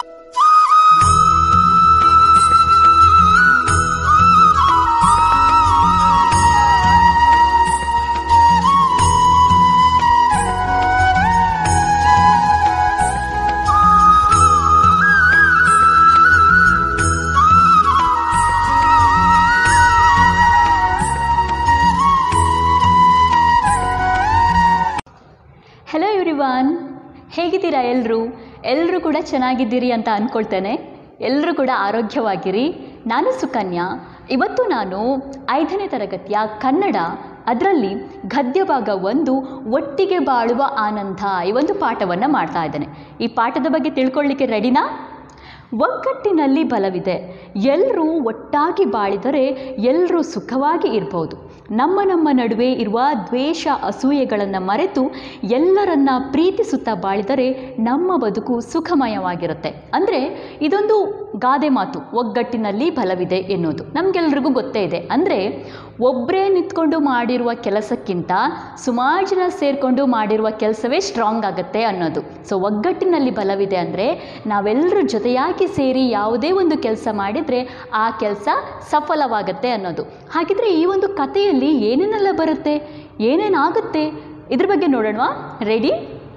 hello everyone ಹೇಗಿದ್ದೀರಾ ಎಲ್ಲರೂ ಎಲ್ಲರೂ ಕೂಡ ಚೆನ್ನಾಗಿದ್ದೀರಿ ಅಂತ ಅಂದ್ಕೊಳ್ತೇನೆ ಎಲ್ಲರೂ ಕೂಡ ಆರೋಗ್ಯವಾಗಿರಿ ನಾನು ಸುಕನ್ಯಾ ಇವತ್ತು ನಾನು ಐದನೇ ತರಗತಿಯ ಕನ್ನಡ ಅದರಲ್ಲಿ ಗದ್ಯ ಭಾಗ ಒಂದು ಒಟ್ಟಿಗೆ ಬಾಳುವ ಆನಂದ ಈ ಒಂದು ಪಾಠವನ್ನು ಮಾಡ್ತಾ ಇದ್ದೇನೆ ಈ ಪಾಠದ ಬಗ್ಗೆ ತಿಳ್ಕೊಳ್ಳಿಕ್ಕೆ ರೆಡಿನಾ ಒಗ್ಗಟ್ಟಿನಲ್ಲಿ ಬಲವಿದೆ ಎಲ್ಲರೂ ಒಟ್ಟಾಗಿ ಬಾಳಿದರೆ ಎಲ್ಲರೂ ಸುಖವಾಗಿ ಇರ್ಬೋದು ನಮ್ಮ ನಮ್ಮ ನಡುವೆ ಇರುವ ದ್ವೇಷ ಅಸೂಯೆಗಳನ್ನು ಮರೆತು ಎಲ್ಲರನ್ನ ಪ್ರೀತಿಸುತ್ತಾ ಬಾಳಿದರೆ ನಮ್ಮ ಬದುಕು ಸುಖಮಯವಾಗಿರುತ್ತೆ ಅಂದರೆ ಇದೊಂದು ಗಾದೆ ಮಾತು ಒಗ್ಗಟ್ಟಿನಲ್ಲಿ ಬಲವಿದೆ ಎನ್ನುವುದು ನಮಗೆಲ್ರಿಗೂ ಗೊತ್ತೇ ಇದೆ ಅಂದರೆ ಒಬ್ಬರೇ ನಿಂತ್ಕೊಂಡು ಮಾಡಿರುವ ಕೆಲಸಕ್ಕಿಂತ ಸುಮಾರು ಜನ ಸೇರಿಕೊಂಡು ಮಾಡಿರುವ ಕೆಲಸವೇ ಸ್ಟ್ರಾಂಗ್ ಆಗುತ್ತೆ ಅನ್ನೋದು ಸೊ ಒಗ್ಗಟ್ಟಿನಲ್ಲಿ ಬಲವಿದೆ ಅಂದರೆ ನಾವೆಲ್ಲರೂ ಜೊತೆಯಾಗಿ ಸೇರಿ ಯಾವುದೇ ಒಂದು ಕೆಲಸ ಮಾಡಿದರೆ ಆ ಕೆಲಸ ಸಫಲವಾಗುತ್ತೆ ಅನ್ನೋದು ಹಾಗಿದ್ರೆ ಈ ಒಂದು ಕಥೆಯಲ್ಲಿ ಏನೇನೆಲ್ಲ ಬರುತ್ತೆ ಏನೇನಾಗುತ್ತೆ ಇದ್ರ ಬಗ್ಗೆ ನೋಡೋಣವಾ ರೆಡಿ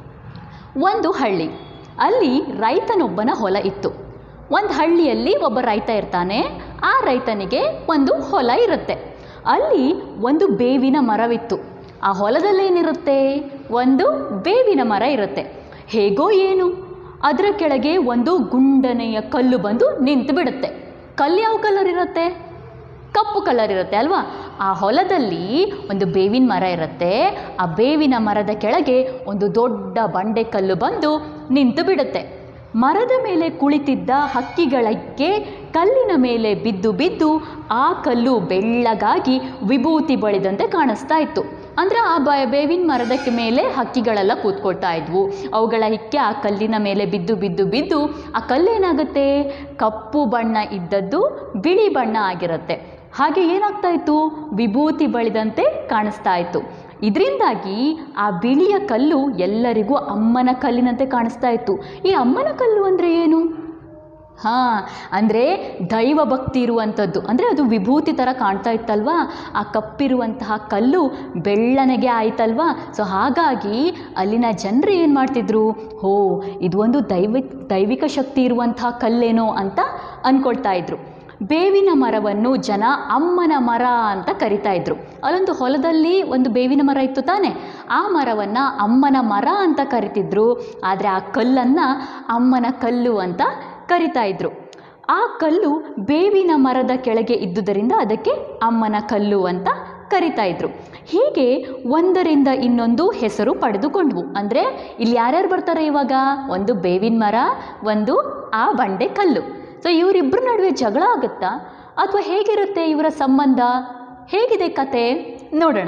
ಒಂದು ಹಳ್ಳಿ ಅಲ್ಲಿ ರೈತನೊಬ್ಬನ ಹೊಲ ಇತ್ತು ಒಂದು ಹಳ್ಳಿಯಲ್ಲಿ ಒಬ್ಬ ರೈತ ಇರ್ತಾನೆ ಆ ರೈತನಿಗೆ ಒಂದು ಹೊಲ ಇರುತ್ತೆ ಅಲ್ಲಿ ಒಂದು ಬೇವಿನ ಮರವಿತ್ತು ಆ ಹೊಲದಲ್ಲೇನಿರುತ್ತೆ ಒಂದು ಬೇವಿನ ಮರ ಇರುತ್ತೆ ಹೇಗೋ ಏನು ಅದರ ಕೆಳಗೆ ಒಂದು ಗುಂಡನೆಯ ಕಲ್ಲು ಬಂದು ನಿಂತು ಬಿಡುತ್ತೆ ಕಲ್ಲು ಯಾವ ಕಲರ್ ಇರುತ್ತೆ ಕಪ್ಪು ಕಲರ್ ಇರುತ್ತೆ ಅಲ್ವಾ ಆ ಹೊಲದಲ್ಲಿ ಒಂದು ಬೇವಿನ ಮರ ಇರುತ್ತೆ ಆ ಬೇವಿನ ಮರದ ಕೆಳಗೆ ಒಂದು ದೊಡ್ಡ ಬಂಡೆ ಕಲ್ಲು ಬಂದು ನಿಂತು ಬಿಡುತ್ತೆ ಮರದ ಮೇಲೆ ಕುಳಿತಿದ್ದ ಹಕ್ಕಿಗಳಕ್ಕೆ ಕಲ್ಲಿನ ಮೇಲೆ ಬಿದ್ದು ಬಿದ್ದು ಆ ಕಲ್ಲು ಬೆಳ್ಳಗಾಗಿ ವಿಭೂತಿ ಬಳಿದಂತೆ ಕಾಣಿಸ್ತಾ ಇತ್ತು ಅಂದರೆ ಆ ಬ ಬೇವಿನ ಮರದಕ್ಕೆ ಮೇಲೆ ಹಕ್ಕಿಗಳೆಲ್ಲ ಕೂತ್ಕೊಳ್ತಾ ಇದ್ವು ಅವುಗಳ ಹಿಕ್ಕೆ ಆ ಕಲ್ಲಿನ ಮೇಲೆ ಬಿದ್ದು ಬಿದ್ದು ಬಿದ್ದು ಆ ಕಲ್ಲೇನಾಗುತ್ತೆ ಕಪ್ಪು ಬಣ್ಣ ಇದ್ದದ್ದು ಬಿಳಿ ಬಣ್ಣ ಆಗಿರುತ್ತೆ ಹಾಗೆ ಏನಾಗ್ತಾ ಇತ್ತು ವಿಭೂತಿ ಬಳಿದಂತೆ ಕಾಣಿಸ್ತಾ ಇತ್ತು ಇದರಿಂದಾಗಿ ಆ ಬಿಳಿಯ ಕಲ್ಲು ಎಲ್ಲರಿಗೂ ಅಮ್ಮನ ಕಲ್ಲಿನಂತೆ ಕಾಣಿಸ್ತಾ ಇತ್ತು ಈ ಅಮ್ಮನ ಕಲ್ಲು ಅಂದರೆ ಏನು ಹಾಂ ಅಂದರೆ ದೈವ ಭಕ್ತಿ ಇರುವಂಥದ್ದು ಅಂದರೆ ಅದು ವಿಭೂತಿ ಥರ ಕಾಣ್ತಾ ಇತ್ತಲ್ವಾ ಆ ಕಪ್ಪಿರುವಂತಹ ಕಲ್ಲು ಬೆಳ್ಳನೆಗೆ ಆಯ್ತಲ್ವಾ ಸೊ ಹಾಗಾಗಿ ಅಲ್ಲಿನ ಜನರು ಏನು ಮಾಡ್ತಿದ್ರು ಹೋ ಇದು ಒಂದು ದೈವಿಕ್ ದೈವಿಕ ಶಕ್ತಿ ಇರುವಂತಹ ಕಲ್ಲೇನೋ ಅಂತ ಅಂದ್ಕೊಳ್ತಾ ಇದ್ರು ಬೇವಿನ ಮರವನ್ನು ಜನ ಅಮ್ಮನ ಮರ ಅಂತ ಕರಿತಾ ಇದ್ರು ಅಲ್ಲೊಂದು ಹೊಲದಲ್ಲಿ ಒಂದು ಬೇವಿನ ಮರ ಇತ್ತು ತಾನೆ ಆ ಮರವನ್ನು ಅಮ್ಮನ ಮರ ಅಂತ ಕರಿತಿದ್ರು ಆದರೆ ಆ ಕಲ್ಲನ್ನು ಅಮ್ಮನ ಕಲ್ಲು ಅಂತ ಕರಿತಾ ಇದ್ರು ಆ ಕಲ್ಲು ಬೇವಿನ ಮರದ ಕೆಳಗೆ ಇದ್ದುದರಿಂದ ಅದಕ್ಕೆ ಅಮ್ಮನ ಕಲ್ಲು ಅಂತ ಕರಿತಾ ಇದ್ರು ಹೀಗೆ ಒಂದರಿಂದ ಇನ್ನೊಂದು ಹೆಸರು ಪಡೆದುಕೊಂಡ್ವು ಅಂದರೆ ಇಲ್ಲಿ ಯಾರ್ಯಾರು ಬರ್ತಾರೆ ಇವಾಗ ಒಂದು ಬೇವಿನ ಮರ ಒಂದು ಆ ಬಂಡೆ ಕಲ್ಲು ಸೊ ಇವರಿಬ್ಬರ ನಡುವೆ ಜಗಳ ಆಗುತ್ತಾ ಅಥವಾ ಹೇಗಿರುತ್ತೆ ಇವರ ಸಂಬಂಧ ಹೇಗಿದೆ ಕತೆ ನೋಡೋಣ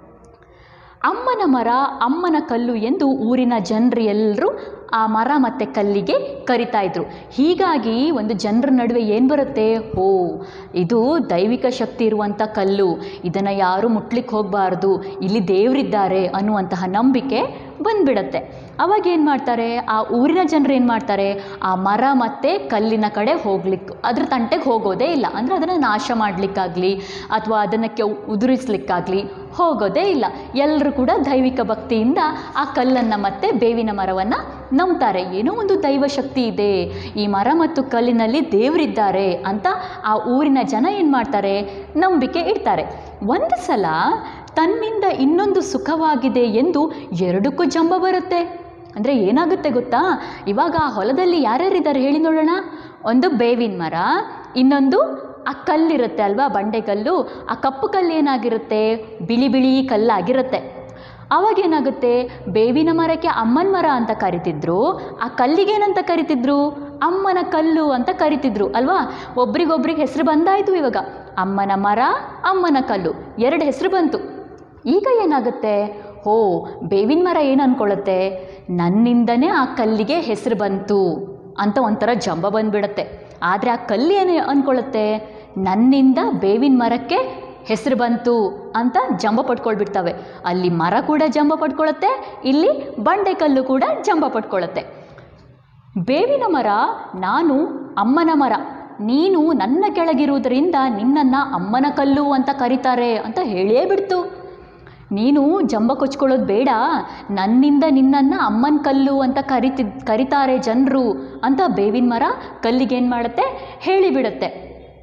ಅಮ್ಮನ ಮರ ಅಮ್ಮನ ಕಲ್ಲು ಎಂದು ಊರಿನ ಜನರು ಎಲ್ಲರೂ ಆ ಮರ ಮತ್ತು ಕಲ್ಲಿಗೆ ಕರಿತಾ ಇದ್ರು ಹೀಗಾಗಿ ಒಂದು ಜನರ ನಡುವೆ ಏನು ಬರುತ್ತೆ ಓ ಇದು ದೈವಿಕ ಶಕ್ತಿ ಇರುವಂಥ ಕಲ್ಲು ಇದನ್ನು ಯಾರೂ ಮುಟ್ಲಿಕ್ಕೆ ಹೋಗಬಾರ್ದು ಇಲ್ಲಿ ದೇವರಿದ್ದಾರೆ ಅನ್ನುವಂತಹ ನಂಬಿಕೆ ಬಂದ್ಬಿಡತ್ತೆ ಅವಾಗ ಏನು ಮಾಡ್ತಾರೆ ಆ ಊರಿನ ಜನರು ಏನು ಮಾಡ್ತಾರೆ ಆ ಮರ ಮತ್ತು ಕಲ್ಲಿನ ಕಡೆ ಹೋಗ್ಲಿಕ್ಕೆ ಅದ್ರ ತಂಟೆಗೆ ಹೋಗೋದೇ ಇಲ್ಲ ಅಂದರೆ ಅದನ್ನು ನಾಶ ಮಾಡಲಿಕ್ಕಾಗಲಿ ಅಥವಾ ಅದನ್ನಕ್ಕೆ ಉದುರಿಸ್ಲಿಕ್ಕಾಗಲಿ ಹೋಗೋದೇ ಇಲ್ಲ ಎಲ್ಲರೂ ಕೂಡ ದೈವಿಕ ಭಕ್ತಿಯಿಂದ ಆ ಕಲ್ಲನ್ನು ಮತ್ತು ಬೇವಿನ ಮರವನ್ನು ನಂಬ್ತಾರೆ ಏನೋ ಒಂದು ದೈವ ಶಕ್ತಿ ಇದೆ ಈ ಮರ ಮತ್ತು ಕಲ್ಲಿನಲ್ಲಿ ದೇವರಿದ್ದಾರೆ ಅಂತ ಆ ಊರಿನ ಜನ ಏನು ಮಾಡ್ತಾರೆ ನಂಬಿಕೆ ಇಡ್ತಾರೆ ಒಂದು ಸಲ ತನ್ನಿಂದ ಇನ್ನೊಂದು ಸುಖವಾಗಿದೆ ಎಂದು ಎರಡಕ್ಕೂ ಜಂಬ ಬರುತ್ತೆ ಅಂದರೆ ಏನಾಗುತ್ತೆ ಗೊತ್ತಾ ಇವಾಗ ಆ ಹೊಲದಲ್ಲಿ ಯಾರ್ಯಾರಿದ್ದಾರೆ ಹೇಳಿ ನೋಡೋಣ ಒಂದು ಬೇವಿನ ಮರ ಇನ್ನೊಂದು ಆ ಕಲ್ಲಿರುತ್ತೆ ಅಲ್ವಾ ಬಂಡೆ ಕಲ್ಲು ಆ ಕಪ್ಪು ಕಲ್ಲು ಏನಾಗಿರುತ್ತೆ ಬಿಳಿ ಬಿಳಿ ಕಲ್ಲಾಗಿರುತ್ತೆ ಅವಾಗ ಏನಾಗುತ್ತೆ ಬೇವಿನ ಮರಕ್ಕೆ ಅಮ್ಮನ ಮರ ಅಂತ ಕರಿತಿದ್ರು ಆ ಕಲ್ಲಿಗೇನಂತ ಕರಿತಿದ್ರು ಅಮ್ಮನ ಕಲ್ಲು ಅಂತ ಕರಿತಿದ್ರು ಅಲ್ವಾ ಒಬ್ರಿಗೊಬ್ರಿಗೆ ಹೆಸರು ಬಂದಾಯಿತು ಇವಾಗ ಅಮ್ಮನ ಮರ ಅಮ್ಮನ ಕಲ್ಲು ಎರಡು ಹೆಸರು ಬಂತು ಈಗ ಏನಾಗುತ್ತೆ ಓ ಬೇವಿನ ಮರ ಏನು ಅಂದ್ಕೊಳ್ಳುತ್ತೆ ನನ್ನಿಂದನೇ ಆ ಕಲ್ಲಿಗೆ ಹೆಸರು ಬಂತು ಅಂತ ಒಂಥರ ಜಂಬ ಬಂದ್ಬಿಡತ್ತೆ ಆದರೆ ಆ ಕಲ್ಲು ಏನು ಅಂದ್ಕೊಳ್ಳುತ್ತೆ ನನ್ನಿಂದ ಬೇವಿನ ಮರಕ್ಕೆ ಹೆಸರು ಬಂತು ಅಂತ ಜಂಬ ಪಡ್ಕೊಳ್ಬಿಡ್ತವೆ ಅಲ್ಲಿ ಮರ ಕೂಡ ಜಂಬ ಪಡ್ಕೊಳ್ಳುತ್ತೆ ಇಲ್ಲಿ ಬಂಡೆ ಕಲ್ಲು ಕೂಡ ಜಂಬ ಪಡ್ಕೊಳ್ಳುತ್ತೆ ಬೇವಿನ ಮರ ನಾನು ಅಮ್ಮನ ಮರ ನೀನು ನನ್ನ ಕೆಳಗಿರುವುದರಿಂದ ನಿನ್ನನ್ನು ಅಮ್ಮನ ಕಲ್ಲು ಅಂತ ಕರೀತಾರೆ ಅಂತ ಹೇಳಿಯೇ ಬಿಡ್ತು ನೀನು ಜಂಬ ಕೊಚ್ಕೊಳ್ಳೋದು ಬೇಡ ನನ್ನಿಂದ ನಿನ್ನನ್ನು ಅಮ್ಮನ ಕಲ್ಲು ಅಂತ ಕರಿತಿದ್ ಕರಿತಾರೆ ಜನರು ಅಂತ ಬೇವಿನ ಮರ ಕಲ್ಲಿಗೆ ಏನು ಮಾಡುತ್ತೆ ಹೇಳಿಬಿಡುತ್ತೆ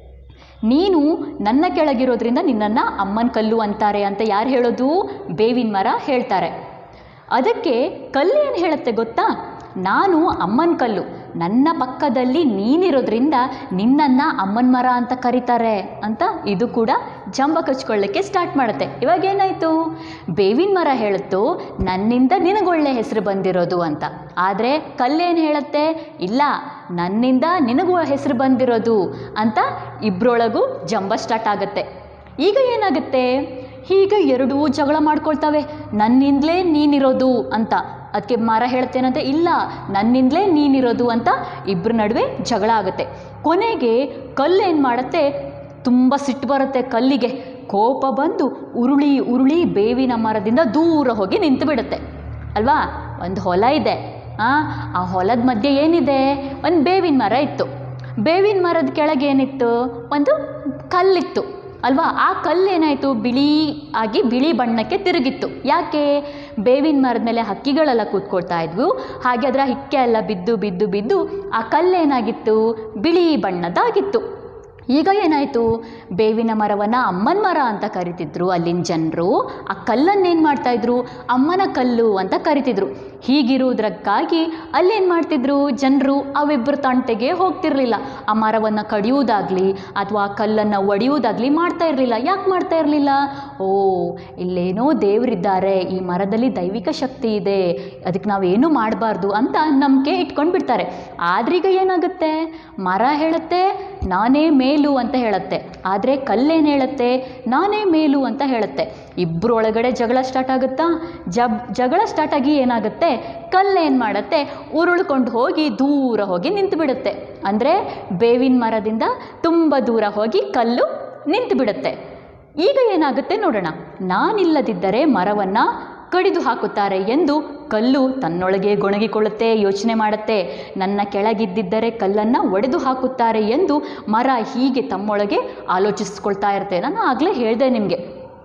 ನೀನು ನನ್ನ ಕೆಳಗಿರೋದ್ರಿಂದ ನಿನ್ನನ್ನು ಅಮ್ಮನ ಕಲ್ಲು ಅಂತಾರೆ ಅಂತ ಯಾರು ಹೇಳೋದು ಬೇವಿನ ಮರ ಹೇಳ್ತಾರೆ ಅದಕ್ಕೆ ಕಲ್ಲು ಏನು ಹೇಳುತ್ತೆ ಗೊತ್ತಾ ನಾನು ಅಮ್ಮನ ಕಲ್ಲು ನನ್ನ ಪಕ್ಕದಲ್ಲಿ ನೀನಿರೋದ್ರಿಂದ ನಿನ್ನನ್ನು ಅಮ್ಮನ ಮರ ಅಂತ ಕರೀತಾರೆ ಅಂತ ಇದು ಕೂಡ ಜಂಬ ಕಚ್ಕೊಳ್ಳಿಕ್ಕೆ ಸ್ಟಾರ್ಟ್ ಮಾಡುತ್ತೆ ಇವಾಗ ಏನಾಯಿತು ಬೇವಿನ ಮರ ಹೇಳುತ್ತು ನನ್ನಿಂದ ನಿನಗೊಳ್ಳೆ ಹೆಸರು ಬಂದಿರೋದು ಅಂತ ಆದರೆ ಕಲ್ಲೇನು ಹೇಳುತ್ತೆ ಇಲ್ಲ ನನ್ನಿಂದ ನಿನಗೂ ಹೆಸರು ಬಂದಿರೋದು ಅಂತ ಇಬ್ಬರೊಳಗೂ ಜಂಬ ಸ್ಟಾರ್ಟ್ ಆಗುತ್ತೆ ಈಗ ಏನಾಗುತ್ತೆ ಹೀಗೆ ಎರಡೂ ಜಗಳ ಮಾಡ್ಕೊಳ್ತವೆ ನನ್ನಿಂದಲೇ ನೀನಿರೋದು ಅಂತ ಅದಕ್ಕೆ ಮರ ಹೇಳ್ತೇನಂತೆ ಇಲ್ಲ ನನ್ನಿಂದಲೇ ನೀನಿರೋದು ಅಂತ ಇಬ್ಬರ ನಡುವೆ ಜಗಳ ಆಗುತ್ತೆ ಕೊನೆಗೆ ಕಲ್ಲು ಏನು ಮಾಡುತ್ತೆ ತುಂಬ ಸಿಟ್ಟು ಬರುತ್ತೆ ಕಲ್ಲಿಗೆ ಕೋಪ ಬಂದು ಉರುಳಿ ಉರುಳಿ ಬೇವಿನ ಮರದಿಂದ ದೂರ ಹೋಗಿ ನಿಂತು ಬಿಡುತ್ತೆ ಅಲ್ವಾ ಒಂದು ಹೊಲ ಇದೆ ಆ ಆ ಹೊಲದ ಮಧ್ಯೆ ಏನಿದೆ ಒಂದು ಬೇವಿನ ಮರ ಇತ್ತು ಬೇವಿನ ಮರದ ಕೆಳಗೆ ಏನಿತ್ತು ಒಂದು ಕಲ್ಲಿತ್ತು ಅಲ್ವಾ ಆ ಕಲ್ಲು ಏನಾಯಿತು ಬಿಳಿ ಆಗಿ ಬಿಳಿ ಬಣ್ಣಕ್ಕೆ ತಿರುಗಿತ್ತು ಯಾಕೆ ಬೇವಿನ ಮರದ ಮೇಲೆ ಹಕ್ಕಿಗಳೆಲ್ಲ ಕೂತ್ಕೊಳ್ತಾ ಇದ್ವು ಹಾಗೆ ಅದರ ಹಿಕ್ಕೆ ಎಲ್ಲ ಬಿದ್ದು ಬಿದ್ದು ಬಿದ್ದು ಆ ಕಲ್ಲೇನಾಗಿತ್ತು ಬಿಳಿ ಬಣ್ಣದಾಗಿತ್ತು ಈಗ ಏನಾಯಿತು ಬೇವಿನ ಮರವನ್ನು ಅಮ್ಮನ ಮರ ಅಂತ ಕರಿತಿದ್ರು ಅಲ್ಲಿನ ಜನರು ಆ ಕಲ್ಲನ್ನೇನು ಮಾಡ್ತಾಯಿದ್ರು ಅಮ್ಮನ ಕಲ್ಲು ಅಂತ ಕರಿತಿದ್ರು ಹೀಗಿರುವುದಕ್ಕಾಗಿ ಅಲ್ಲೇನು ಮಾಡ್ತಿದ್ರು ಜನರು ಅವಿಬ್ಬರ ತಂಟೆಗೆ ಹೋಗ್ತಿರ್ಲಿಲ್ಲ ಆ ಮರವನ್ನು ಕಡಿಯುವುದಾಗಲಿ ಅಥವಾ ಆ ಕಲ್ಲನ್ನು ಒಡೆಯುವುದಾಗಲಿ ಮಾಡ್ತಾ ಇರಲಿಲ್ಲ ಯಾಕೆ ಮಾಡ್ತಾ ಇರಲಿಲ್ಲ ಓ ಇಲ್ಲೇನೋ ದೇವರಿದ್ದಾರೆ ಈ ಮರದಲ್ಲಿ ದೈವಿಕ ಶಕ್ತಿ ಇದೆ ಅದಕ್ಕೆ ನಾವೇನು ಮಾಡಬಾರ್ದು ಅಂತ ನಂಬಿಕೆ ಇಟ್ಕೊಂಡು ಬಿಡ್ತಾರೆ ಆದ್ರೀಗ ಏನಾಗುತ್ತೆ ಮರ ಹೇಳುತ್ತೆ ನಾನೇ ಮೇಲು ಅಂತ ಹೇಳುತ್ತೆ ಆದರೆ ಕಲ್ಲೇನು ಹೇಳುತ್ತೆ ನಾನೇ ಮೇಲು ಅಂತ ಹೇಳುತ್ತೆ ಇಬ್ಬರೊಳಗಡೆ ಜಗಳ ಸ್ಟಾರ್ಟ್ ಆಗುತ್ತಾ ಜಬ್ ಜಗಳ ಸ್ಟಾರ್ಟ್ ಆಗಿ ಏನಾಗುತ್ತೆ ಕಲ್ಲೇನು ಮಾಡುತ್ತೆ ಉರುಳ್ಕೊಂಡು ಹೋಗಿ ದೂರ ಹೋಗಿ ನಿಂತು ಬಿಡುತ್ತೆ ಅಂದರೆ ಬೇವಿನ ಮರದಿಂದ ತುಂಬ ದೂರ ಹೋಗಿ ಕಲ್ಲು ನಿಂತು ಬಿಡುತ್ತೆ ಈಗ ಏನಾಗುತ್ತೆ ನೋಡೋಣ ನಾನಿಲ್ಲದಿದ್ದರೆ ಮರವನ್ನು ಕಡಿದು ಹಾಕುತ್ತಾರೆ ಎಂದು ಕಲ್ಲು ತನ್ನೊಳಗೆ ಗೊಣಗಿಕೊಳ್ಳುತ್ತೆ ಯೋಚನೆ ಮಾಡುತ್ತೆ ನನ್ನ ಕೆಳಗಿದ್ದಿದ್ದರೆ ಕಲ್ಲನ್ನು ಒಡೆದು ಹಾಕುತ್ತಾರೆ ಎಂದು ಮರ ಹೀಗೆ ತಮ್ಮೊಳಗೆ ಆಲೋಚಿಸ್ಕೊಳ್ತಾ ಇರುತ್ತೆ ನಾನು ಆಗಲೇ ಹೇಳಿದೆ ನಿಮಗೆ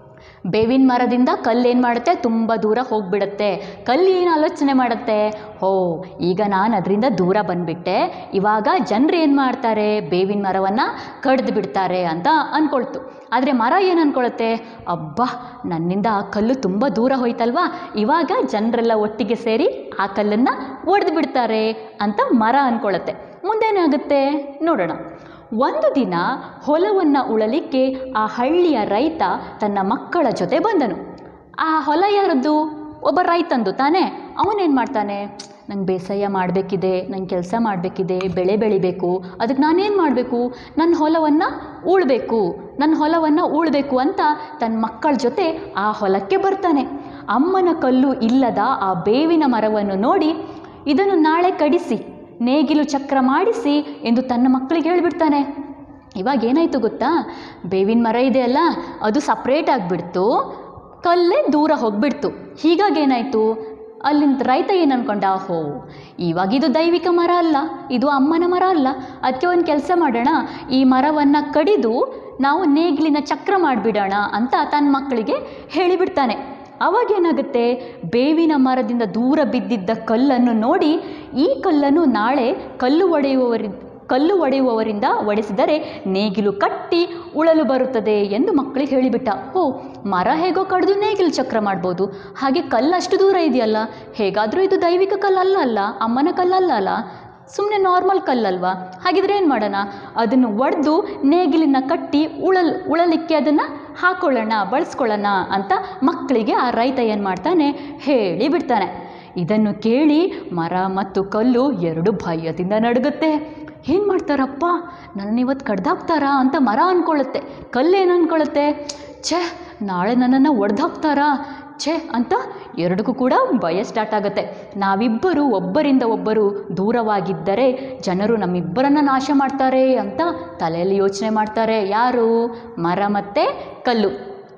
ಬೇವಿನ ಮರದಿಂದ ಕಲ್ಲು ಏನು ಮಾಡುತ್ತೆ ತುಂಬ ದೂರ ಹೋಗಿಬಿಡುತ್ತೆ ಕಲ್ಲು ಏನು ಆಲೋಚನೆ ಮಾಡುತ್ತೆ ಹೋ ಈಗ ನಾನು ಅದರಿಂದ ದೂರ ಬಂದುಬಿಟ್ಟೆ ಇವಾಗ ಜನರು ಏನು ಮಾಡ್ತಾರೆ ಬೇವಿನ ಮರವನ್ನು ಕಡ್ದು ಬಿಡ್ತಾರೆ ಅಂತ ಅಂದ್ಕೊಳ್ತು ಆದರೆ ಮರ ಏನು ಅಂದ್ಕೊಳುತ್ತೆ ಅಬ್ಬಾ ನನ್ನಿಂದ ಆ ಕಲ್ಲು ತುಂಬ ದೂರ ಹೋಯ್ತಲ್ವಾ ಇವಾಗ ಜನರೆಲ್ಲ ಒಟ್ಟಿಗೆ ಸೇರಿ ಆ ಕಲ್ಲನ್ನು ಒಡೆದು ಬಿಡ್ತಾರೆ ಅಂತ ಮರ ಅಂದ್ಕೊಳ್ಳುತ್ತೆ ಮುಂದೇನಾಗುತ್ತೆ ನೋಡೋಣ ಒಂದು ದಿನ ಹೊಲವನ್ನು ಉಳಲಿಕ್ಕೆ ಆ ಹಳ್ಳಿಯ ರೈತ ತನ್ನ ಮಕ್ಕಳ ಜೊತೆ ಬಂದನು ಆ ಹೊಲ ಯಾರದ್ದು ಒಬ್ಬ ರೈತಂದು ತಾನೇ ಅವನೇನು ಮಾಡ್ತಾನೆ ನಂಗೆ ಬೇಸಾಯ ಮಾಡಬೇಕಿದೆ ನಂಗೆ ಕೆಲಸ ಮಾಡಬೇಕಿದೆ ಬೆಳೆ ಬೆಳಿಬೇಕು ಅದಕ್ಕೆ ನಾನೇನು ಮಾಡಬೇಕು ನನ್ನ ಹೊಲವನ್ನು ಉಳಬೇಕು ನನ್ನ ಹೊಲವನ್ನು ಉಳಬೇಕು ಅಂತ ತನ್ನ ಮಕ್ಕಳ ಜೊತೆ ಆ ಹೊಲಕ್ಕೆ ಬರ್ತಾನೆ ಅಮ್ಮನ ಕಲ್ಲು ಇಲ್ಲದ ಆ ಬೇವಿನ ಮರವನ್ನು ನೋಡಿ ಇದನ್ನು ನಾಳೆ ಕಡಿಸಿ ನೇಗಿಲು ಚಕ್ರ ಮಾಡಿಸಿ ಎಂದು ತನ್ನ ಮಕ್ಕಳಿಗೆ ಹೇಳಿಬಿಡ್ತಾನೆ ಇವಾಗ ಏನಾಯಿತು ಗೊತ್ತಾ ಬೇವಿನ ಮರ ಇದೆಯಲ್ಲ ಅದು ಸಪ್ರೇಟ್ ಆಗಿಬಿಡ್ತು ಕಲ್ಲೇ ದೂರ ಹೋಗ್ಬಿಡ್ತು ಹೀಗಾಗಿ ಏನಾಯಿತು ಅಲ್ಲಿಂದ ರೈತ ಏನು ಅನ್ಕೊಂಡ ಹೋ ಇವಾಗ ಇದು ದೈವಿಕ ಮರ ಅಲ್ಲ ಇದು ಅಮ್ಮನ ಮರ ಅಲ್ಲ ಅದಕ್ಕೆ ಒಂದು ಕೆಲಸ ಮಾಡೋಣ ಈ ಮರವನ್ನು ಕಡಿದು ನಾವು ನೇಗಿಲಿನ ಚಕ್ರ ಮಾಡಿಬಿಡೋಣ ಅಂತ ತನ್ನ ಮಕ್ಕಳಿಗೆ ಹೇಳಿಬಿಡ್ತಾನೆ ಅವಾಗೇನಾಗುತ್ತೆ ಬೇವಿನ ಮರದಿಂದ ದೂರ ಬಿದ್ದಿದ್ದ ಕಲ್ಲನ್ನು ನೋಡಿ ಈ ಕಲ್ಲನ್ನು ನಾಳೆ ಕಲ್ಲು ಒಡೆಯುವವರಿ ಕಲ್ಲು ಒಡೆಯುವವರಿಂದ ಒಡೆಸಿದರೆ ನೇಗಿಲು ಕಟ್ಟಿ ಉಳಲು ಬರುತ್ತದೆ ಎಂದು ಮಕ್ಕಳಿಗೆ ಹೇಳಿಬಿಟ್ಟ ಓ ಮರ ಹೇಗೋ ಕಡಿದು ನೇಗಿಲು ಚಕ್ರ ಮಾಡ್ಬೋದು ಹಾಗೆ ಕಲ್ಲು ಅಷ್ಟು ದೂರ ಇದೆಯಲ್ಲ ಹೇಗಾದರೂ ಇದು ದೈವಿಕ ಕಲ್ಲಲ್ಲ ಅಲ್ಲ ಅಮ್ಮನ ಕಲ್ಲಲ್ಲ ಅಲ್ಲ ಸುಮ್ಮನೆ ನಾರ್ಮಲ್ ಕಲ್ಲಲ್ವಾ ಹಾಗಿದ್ರೆ ಏನು ಮಾಡೋಣ ಅದನ್ನು ಒಡೆದು ನೇಗಿಲಿನ ಕಟ್ಟಿ ಉಳಲ್ ಉಳಲಿಕ್ಕೆ ಅದನ್ನು ಹಾಕೊಳ್ಳೋಣ ಬಳಸ್ಕೊಳ್ಳೋಣ ಅಂತ ಮಕ್ಕಳಿಗೆ ಆ ರೈತ ಏನು ಮಾಡ್ತಾನೆ ಹೇಳಿ ಬಿಡ್ತಾನೆ ಇದನ್ನು ಕೇಳಿ ಮರ ಮತ್ತು ಕಲ್ಲು ಎರಡು ಭಯದಿಂದ ನಡುಗುತ್ತೆ ಏನು ಮಾಡ್ತಾರಪ್ಪ ನನ್ನ ಇವತ್ತು ಕಡ್ದಾಕ್ತಾರಾ ಅಂತ ಮರ ಅಂದ್ಕೊಳ್ಳುತ್ತೆ ಕಲ್ಲೇನು ಅಂದ್ಕೊಳ್ಳುತ್ತೆ ಛೇ ನಾಳೆ ನನ್ನನ್ನು ಒಡೆದಾಕ್ತಾರಾ ಛೇ ಅಂತ ಎರಡಕ್ಕೂ ಕೂಡ ಭಯ ಸ್ಟಾರ್ಟ್ ಆಗುತ್ತೆ ನಾವಿಬ್ಬರು ಒಬ್ಬರಿಂದ ಒಬ್ಬರು ದೂರವಾಗಿದ್ದರೆ ಜನರು ನಮ್ಮಿಬ್ಬರನ್ನ ನಾಶ ಮಾಡ್ತಾರೆ ಅಂತ ತಲೆಯಲ್ಲಿ ಯೋಚನೆ ಮಾಡ್ತಾರೆ ಯಾರು ಮರ ಮತ್ತು ಕಲ್ಲು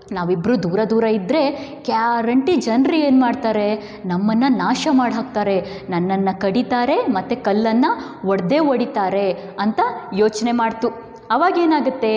ನಾವಿಬ್ಬರು ದೂರ ದೂರ ಇದ್ದರೆ ಗ್ಯಾರಂಟಿ ಜನರು ಏನು ಮಾಡ್ತಾರೆ ನಮ್ಮನ್ನು ನಾಶ ಮಾಡಿ ಹಾಕ್ತಾರೆ ನನ್ನನ್ನು ಕಡಿತಾರೆ ಮತ್ತು ಕಲ್ಲನ್ನು ಒಡೆದೇ ಹೊಡಿತಾರೆ ಅಂತ ಯೋಚನೆ ಮಾಡ್ತು ಅವಾಗೇನಾಗುತ್ತೆ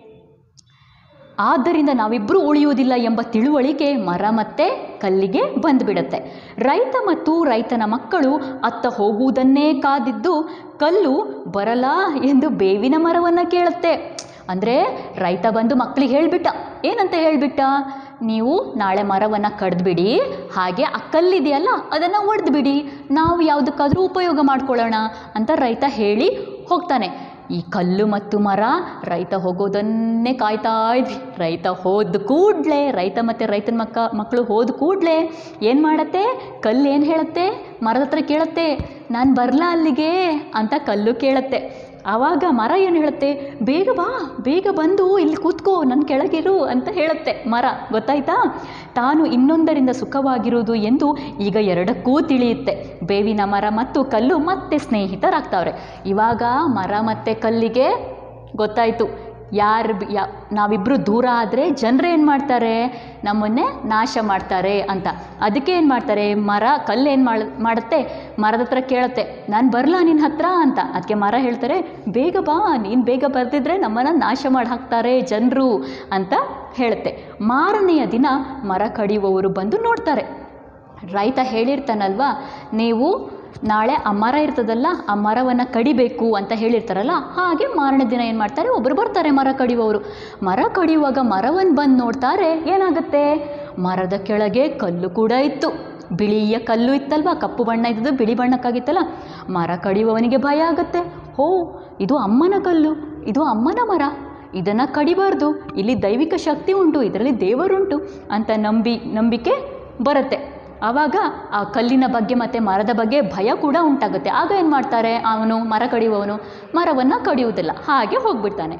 ಆದ್ದರಿಂದ ನಾವಿಬ್ಬರೂ ಉಳಿಯುವುದಿಲ್ಲ ಎಂಬ ತಿಳುವಳಿಕೆ ಮರ ಮತ್ತು ಕಲ್ಲಿಗೆ ಬಂದುಬಿಡುತ್ತೆ ರೈತ ಮತ್ತು ರೈತನ ಮಕ್ಕಳು ಅತ್ತ ಹೋಗುವುದನ್ನೇ ಕಾದಿದ್ದು ಕಲ್ಲು ಬರಲಾ ಎಂದು ಬೇವಿನ ಮರವನ್ನು ಕೇಳುತ್ತೆ ಅಂದರೆ ರೈತ ಬಂದು ಮಕ್ಕಳಿಗೆ ಹೇಳಿಬಿಟ್ಟ ಏನಂತ ಹೇಳಿಬಿಟ್ಟ ನೀವು ನಾಳೆ ಮರವನ್ನು ಕಡ್ದುಬಿಡಿ ಹಾಗೆ ಆ ಕಲ್ಲಿದೆಯಲ್ಲ ಅದನ್ನು ಒಡೆದ್ಬಿಡಿ ನಾವು ಯಾವುದಕ್ಕಾದರೂ ಉಪಯೋಗ ಮಾಡ್ಕೊಳ್ಳೋಣ ಅಂತ ರೈತ ಹೇಳಿ ಹೋಗ್ತಾನೆ ಈ ಕಲ್ಲು ಮತ್ತು ಮರ ರೈತ ಹೋಗೋದನ್ನೇ ಕಾಯ್ತಾ ಇದ್ವಿ ರೈತ ಹೋದ ಕೂಡಲೇ ರೈತ ಮತ್ತು ರೈತನ ಮಕ್ಕ ಮಕ್ಕಳು ಹೋದ ಕೂಡಲೇ ಏನು ಮಾಡತ್ತೆ ಕಲ್ಲು ಏನು ಹೇಳುತ್ತೆ ಮರದ ಹತ್ರ ಕೇಳುತ್ತೆ ನಾನು ಬರಲಾ ಅಲ್ಲಿಗೆ ಅಂತ ಕಲ್ಲು ಕೇಳುತ್ತೆ ಆವಾಗ ಮರ ಏನು ಹೇಳುತ್ತೆ ಬೇಗ ಬಾ ಬೇಗ ಬಂದು ಇಲ್ಲಿ ಕೂತ್ಕೋ ನನ್ನ ಕೆಳಗಿರು ಅಂತ ಹೇಳುತ್ತೆ ಮರ ಗೊತ್ತಾಯ್ತಾ ತಾನು ಇನ್ನೊಂದರಿಂದ ಸುಖವಾಗಿರುವುದು ಎಂದು ಈಗ ಎರಡಕ್ಕೂ ತಿಳಿಯುತ್ತೆ ಬೇವಿನ ಮರ ಮತ್ತು ಕಲ್ಲು ಮತ್ತೆ ಸ್ನೇಹಿತರಾಗ್ತಾವ್ರೆ ಇವಾಗ ಮರ ಮತ್ತು ಕಲ್ಲಿಗೆ ಗೊತ್ತಾಯಿತು ಯಾರು ಬಿ- ಯಾ ನಾವಿಬ್ಬರು ದೂರ ಆದರೆ ಜನರು ಏನು ಮಾಡ್ತಾರೆ ನಮ್ಮನ್ನೇ ನಾಶ ಮಾಡ್ತಾರೆ ಅಂತ ಅದಕ್ಕೆ ಏನು ಮಾಡ್ತಾರೆ ಮರ ಕಲ್ಲು ಏನು ಮಾಡ್ ಮಾಡುತ್ತೆ ಮರದ ಹತ್ರ ಕೇಳುತ್ತೆ ನಾನು ಬರಲಾ ನಿನ್ನ ಹತ್ರ ಅಂತ ಅದಕ್ಕೆ ಮರ ಹೇಳ್ತಾರೆ ಬೇಗ ಬಾ ನೀನು ಬೇಗ ಬರ್ದಿದ್ರೆ ನಮ್ಮನ್ನು ನಾಶ ಮಾಡಿ ಹಾಕ್ತಾರೆ ಜನರು ಅಂತ ಹೇಳುತ್ತೆ ಮಾರನೆಯ ದಿನ ಮರ ಕಡಿಯುವವರು ಬಂದು ನೋಡ್ತಾರೆ ರೈತ ಹೇಳಿರ್ತಾನಲ್ವಾ ನೀವು ನಾಳೆ ಆ ಮರ ಇರ್ತದಲ್ಲ ಆ ಮರವನ್ನು ಕಡಿಬೇಕು ಅಂತ ಹೇಳಿರ್ತಾರಲ್ಲ ಹಾಗೆ ಮಾರನೇ ದಿನ ಏನು ಮಾಡ್ತಾರೆ ಒಬ್ಬರು ಬರ್ತಾರೆ ಮರ ಕಡಿಯುವವರು ಮರ ಕಡಿಯುವಾಗ ಮರವನ್ನು ಬಂದು ನೋಡ್ತಾರೆ ಏನಾಗುತ್ತೆ ಮರದ ಕೆಳಗೆ ಕಲ್ಲು ಕೂಡ ಇತ್ತು ಬಿಳಿಯ ಕಲ್ಲು ಇತ್ತಲ್ವಾ ಕಪ್ಪು ಬಣ್ಣ ಇದ್ದದ್ದು ಬಿಳಿ ಬಣ್ಣಕ್ಕಾಗಿತ್ತಲ್ಲ ಮರ ಕಡಿಯುವವನಿಗೆ ಭಯ ಆಗುತ್ತೆ ಹೋ ಇದು ಅಮ್ಮನ ಕಲ್ಲು ಇದು ಅಮ್ಮನ ಮರ ಇದನ್ನು ಕಡಿಬಾರ್ದು ಇಲ್ಲಿ ದೈವಿಕ ಶಕ್ತಿ ಉಂಟು ಇದರಲ್ಲಿ ದೇವರುಂಟು ಅಂತ ನಂಬಿ ನಂಬಿಕೆ ಬರುತ್ತೆ ಆವಾಗ ಆ ಕಲ್ಲಿನ ಬಗ್ಗೆ ಮತ್ತು ಮರದ ಬಗ್ಗೆ ಭಯ ಕೂಡ ಉಂಟಾಗುತ್ತೆ ಆಗ ಏನು ಮಾಡ್ತಾರೆ ಅವನು ಮರ ಕಡಿಯುವವನು ಮರವನ್ನು ಕಡಿಯುವುದಿಲ್ಲ ಹಾಗೆ ಹೋಗ್ಬಿಡ್ತಾನೆ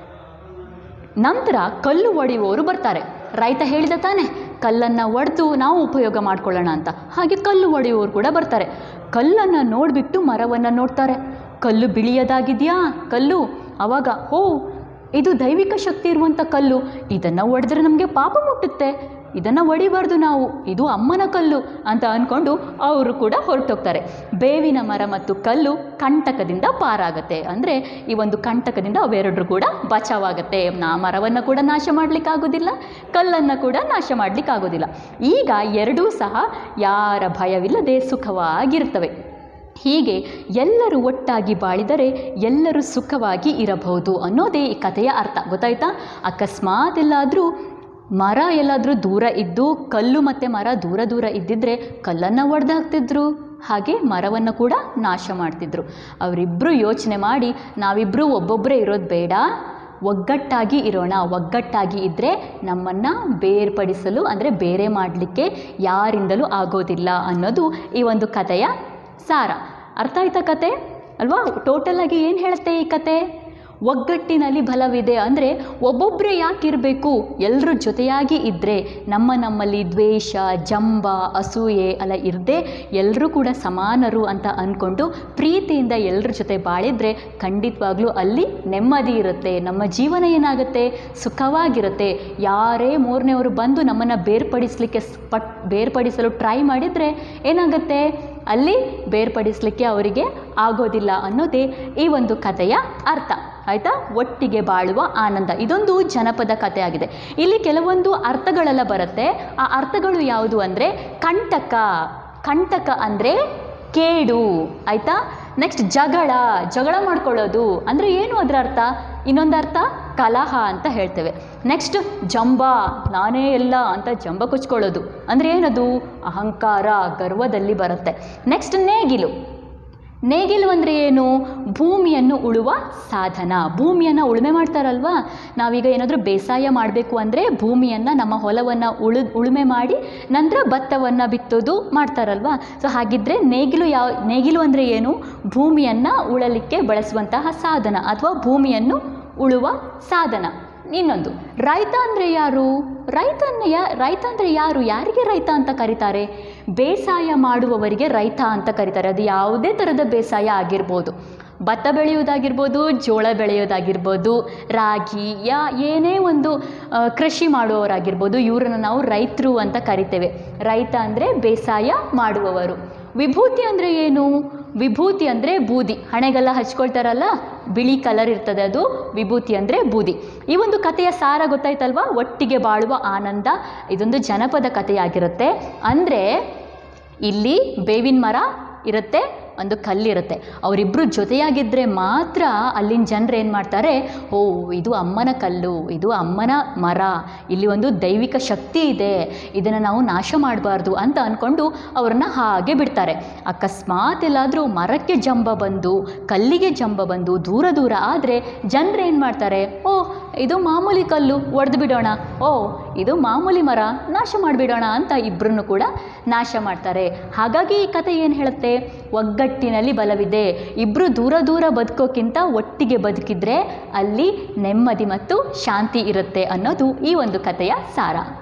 ನಂತರ ಕಲ್ಲು ಒಡೆಯುವವರು ಬರ್ತಾರೆ ರೈತ ಹೇಳಿದ ತಾನೆ ಕಲ್ಲನ್ನು ಒಡೆದು ನಾವು ಉಪಯೋಗ ಮಾಡ್ಕೊಳ್ಳೋಣ ಅಂತ ಹಾಗೆ ಕಲ್ಲು ಒಡೆಯುವವರು ಕೂಡ ಬರ್ತಾರೆ ಕಲ್ಲನ್ನು ನೋಡಿಬಿಟ್ಟು ಮರವನ್ನು ನೋಡ್ತಾರೆ ಕಲ್ಲು ಬಿಳಿಯದಾಗಿದೆಯಾ ಕಲ್ಲು ಆವಾಗ ಓ ಇದು ದೈವಿಕ ಶಕ್ತಿ ಇರುವಂಥ ಕಲ್ಲು ಇದನ್ನು ಒಡೆದ್ರೆ ನಮಗೆ ಪಾಪ ಮುಟ್ಟುತ್ತೆ ಇದನ್ನು ಒಡಿಬಾರ್ದು ನಾವು ಇದು ಅಮ್ಮನ ಕಲ್ಲು ಅಂತ ಅಂದ್ಕೊಂಡು ಅವರು ಕೂಡ ಹೊರಟೋಗ್ತಾರೆ ಬೇವಿನ ಮರ ಮತ್ತು ಕಲ್ಲು ಕಂಟಕದಿಂದ ಪಾರಾಗತ್ತೆ ಅಂದರೆ ಈ ಒಂದು ಕಂಟಕದಿಂದ ಅವೆರಡರು ಕೂಡ ಬಚಾವಾಗತ್ತೆ ನಾ ಮರವನ್ನು ಕೂಡ ನಾಶ ಮಾಡಲಿಕ್ಕಾಗೋದಿಲ್ಲ ಕಲ್ಲನ್ನು ಕೂಡ ನಾಶ ಮಾಡಲಿಕ್ಕಾಗೋದಿಲ್ಲ ಈಗ ಎರಡೂ ಸಹ ಯಾರ ಭಯವಿಲ್ಲದೆ ಸುಖವಾಗಿರ್ತವೆ ಹೀಗೆ ಎಲ್ಲರೂ ಒಟ್ಟಾಗಿ ಬಾಳಿದರೆ ಎಲ್ಲರೂ ಸುಖವಾಗಿ ಇರಬಹುದು ಅನ್ನೋದೇ ಈ ಕಥೆಯ ಅರ್ಥ ಗೊತ್ತಾಯ್ತಾ ಅಕಸ್ಮಾತ್ ಎಲ್ಲಾದರೂ ಮರ ಎಲ್ಲಾದರೂ ದೂರ ಇದ್ದು ಕಲ್ಲು ಮತ್ತು ಮರ ದೂರ ದೂರ ಇದ್ದಿದ್ರೆ ಕಲ್ಲನ್ನು ಒಡೆದು ಹಾಕ್ತಿದ್ರು ಹಾಗೆ ಮರವನ್ನು ಕೂಡ ನಾಶ ಮಾಡ್ತಿದ್ರು ಅವರಿಬ್ಬರು ಯೋಚನೆ ಮಾಡಿ ನಾವಿಬ್ಬರು ಒಬ್ಬೊಬ್ಬರೇ ಇರೋದು ಬೇಡ ಒಗ್ಗಟ್ಟಾಗಿ ಇರೋಣ ಒಗ್ಗಟ್ಟಾಗಿ ಇದ್ದರೆ ನಮ್ಮನ್ನು ಬೇರ್ಪಡಿಸಲು ಅಂದರೆ ಬೇರೆ ಮಾಡಲಿಕ್ಕೆ ಯಾರಿಂದಲೂ ಆಗೋದಿಲ್ಲ ಅನ್ನೋದು ಈ ಒಂದು ಕಥೆಯ ಸಾರ ಅರ್ಥ ಆಯ್ತಾ ಕತೆ ಅಲ್ವಾ ಟೋಟಲಾಗಿ ಏನು ಹೇಳುತ್ತೆ ಈ ಕತೆ ಒಗ್ಗಟ್ಟಿನಲ್ಲಿ ಬಲವಿದೆ ಅಂದರೆ ಒಬ್ಬೊಬ್ಬರೇ ಯಾಕಿರಬೇಕು ಎಲ್ಲರೂ ಜೊತೆಯಾಗಿ ಇದ್ದರೆ ನಮ್ಮ ನಮ್ಮಲ್ಲಿ ದ್ವೇಷ ಜಂಬ ಅಸೂಯೆ ಅಲ್ಲ ಇರದೆ ಎಲ್ಲರೂ ಕೂಡ ಸಮಾನರು ಅಂತ ಅಂದ್ಕೊಂಡು ಪ್ರೀತಿಯಿಂದ ಎಲ್ಲರ ಜೊತೆ ಬಾಳಿದರೆ ಖಂಡಿತವಾಗ್ಲೂ ಅಲ್ಲಿ ನೆಮ್ಮದಿ ಇರುತ್ತೆ ನಮ್ಮ ಜೀವನ ಏನಾಗುತ್ತೆ ಸುಖವಾಗಿರುತ್ತೆ ಯಾರೇ ಮೂರನೇವರು ಬಂದು ನಮ್ಮನ್ನು ಬೇರ್ಪಡಿಸಲಿಕ್ಕೆ ಪಟ್ ಬೇರ್ಪಡಿಸಲು ಟ್ರೈ ಮಾಡಿದರೆ ಏನಾಗುತ್ತೆ ಅಲ್ಲಿ ಬೇರ್ಪಡಿಸಲಿಕ್ಕೆ ಅವರಿಗೆ ಆಗೋದಿಲ್ಲ ಅನ್ನೋದೇ ಈ ಒಂದು ಕಥೆಯ ಅರ್ಥ ಆಯಿತಾ ಒಟ್ಟಿಗೆ ಬಾಳುವ ಆನಂದ ಇದೊಂದು ಜನಪದ ಕಥೆ ಆಗಿದೆ ಇಲ್ಲಿ ಕೆಲವೊಂದು ಅರ್ಥಗಳೆಲ್ಲ ಬರುತ್ತೆ ಆ ಅರ್ಥಗಳು ಯಾವುದು ಅಂದರೆ ಕಂಟಕ ಕಂಟಕ ಅಂದರೆ ಕೇಡು ಆಯಿತಾ ನೆಕ್ಸ್ಟ್ ಜಗಳ ಜಗಳ ಮಾಡ್ಕೊಳ್ಳೋದು ಅಂದರೆ ಏನು ಅದರ ಅರ್ಥ ಇನ್ನೊಂದು ಅರ್ಥ ಕಲಹ ಅಂತ ಹೇಳ್ತೇವೆ ನೆಕ್ಸ್ಟ್ ಜಂಬ ನಾನೇ ಎಲ್ಲ ಅಂತ ಜಂಬ ಕುಚ್ಕೊಳ್ಳೋದು ಅಂದರೆ ಏನದು ಅಹಂಕಾರ ಗರ್ವದಲ್ಲಿ ಬರುತ್ತೆ ನೆಕ್ಸ್ಟ್ ನೇಗಿಲು ನೇಗಿಲು ಅಂದರೆ ಏನು ಭೂಮಿಯನ್ನು ಉಳುವ ಸಾಧನ ಭೂಮಿಯನ್ನು ಉಳುಮೆ ಮಾಡ್ತಾರಲ್ವಾ ನಾವೀಗ ಏನಾದರೂ ಬೇಸಾಯ ಮಾಡಬೇಕು ಅಂದರೆ ಭೂಮಿಯನ್ನು ನಮ್ಮ ಹೊಲವನ್ನು ಉಳು ಉಳುಮೆ ಮಾಡಿ ನಂತರ ಭತ್ತವನ್ನು ಬಿತ್ತೋದು ಮಾಡ್ತಾರಲ್ವಾ ಸೊ ಹಾಗಿದ್ದರೆ ನೇಗಿಲು ಯಾವ ನೇಗಿಲು ಅಂದರೆ ಏನು ಭೂಮಿಯನ್ನು ಉಳಲಿಕ್ಕೆ ಬಳಸುವಂತಹ ಸಾಧನ ಅಥವಾ ಭೂಮಿಯನ್ನು ಉಳುವ ಸಾಧನ ಇನ್ನೊಂದು ರೈತ ಅಂದರೆ ಯಾರು ರೈತನ ಯಾ ರೈತ ಅಂದರೆ ಯಾರು ಯಾರಿಗೆ ರೈತ ಅಂತ ಕರೀತಾರೆ ಬೇಸಾಯ ಮಾಡುವವರಿಗೆ ರೈತ ಅಂತ ಕರೀತಾರೆ ಅದು ಯಾವುದೇ ಥರದ ಬೇಸಾಯ ಆಗಿರ್ಬೋದು ಭತ್ತ ಬೆಳೆಯೋದಾಗಿರ್ಬೋದು ಜೋಳ ಬೆಳೆಯೋದಾಗಿರ್ಬೋದು ರಾಗಿ ಯಾ ಏನೇ ಒಂದು ಆ, ಕೃಷಿ ಮಾಡುವವರಾಗಿರ್ಬೋದು ಇವರನ್ನು ನಾವು ರೈತರು ಅಂತ ಕರಿತೇವೆ ರೈತ ಅಂದರೆ ಬೇಸಾಯ ಮಾಡುವವರು ವಿಭೂತಿ ಅಂದರೆ ಏನು ವಿಭೂತಿ ಅಂದರೆ ಬೂದಿ ಹಣೆಗೆಲ್ಲ ಹಚ್ಕೊಳ್ತಾರಲ್ಲ ಬಿಳಿ ಕಲರ್ ಇರ್ತದೆ ಅದು ವಿಭೂತಿ ಅಂದರೆ ಬೂದಿ ಈ ಒಂದು ಕಥೆಯ ಸಾರ ಗೊತ್ತಾಯ್ತಲ್ವಾ ಒಟ್ಟಿಗೆ ಬಾಳುವ ಆನಂದ ಇದೊಂದು ಜನಪದ ಕಥೆಯಾಗಿರುತ್ತೆ ಅಂದರೆ ಇಲ್ಲಿ ಬೇವಿನ ಮರ ಇರುತ್ತೆ ಒಂದು ಕಲ್ಲಿರುತ್ತೆ ಅವರಿಬ್ಬರು ಜೊತೆಯಾಗಿದ್ದರೆ ಮಾತ್ರ ಅಲ್ಲಿನ ಜನರು ಏನು ಮಾಡ್ತಾರೆ ಓ ಇದು ಅಮ್ಮನ ಕಲ್ಲು ಇದು ಅಮ್ಮನ ಮರ ಇಲ್ಲಿ ಒಂದು ದೈವಿಕ ಶಕ್ತಿ ಇದೆ ಇದನ್ನು ನಾವು ನಾಶ ಮಾಡಬಾರ್ದು ಅಂತ ಅಂದ್ಕೊಂಡು ಅವ್ರನ್ನ ಹಾಗೆ ಬಿಡ್ತಾರೆ ಅಕಸ್ಮಾತ್ ಎಲ್ಲಾದರೂ ಮರಕ್ಕೆ ಜಂಬ ಬಂದು ಕಲ್ಲಿಗೆ ಜಂಬ ಬಂದು ದೂರ ದೂರ ಆದರೆ ಜನರು ಏನು ಮಾಡ್ತಾರೆ ಓ ಇದು ಮಾಮೂಲಿ ಕಲ್ಲು ಒಡೆದು ಬಿಡೋಣ ಓ ಇದು ಮಾಮೂಲಿ ಮರ ನಾಶ ಮಾಡಿಬಿಡೋಣ ಅಂತ ಇಬ್ಬರನ್ನು ಕೂಡ ನಾಶ ಮಾಡ್ತಾರೆ ಹಾಗಾಗಿ ಈ ಕಥೆ ಏನು ಹೇಳುತ್ತೆ ಒಗ್ಗಟ್ಟಿನಲ್ಲಿ ಬಲವಿದೆ ಇಬ್ಬರು ದೂರ ದೂರ ಬದುಕೋಕ್ಕಿಂತ ಒಟ್ಟಿಗೆ ಬದುಕಿದ್ರೆ ಅಲ್ಲಿ ನೆಮ್ಮದಿ ಮತ್ತು ಶಾಂತಿ ಇರುತ್ತೆ ಅನ್ನೋದು ಈ ಒಂದು ಕಥೆಯ ಸಾರ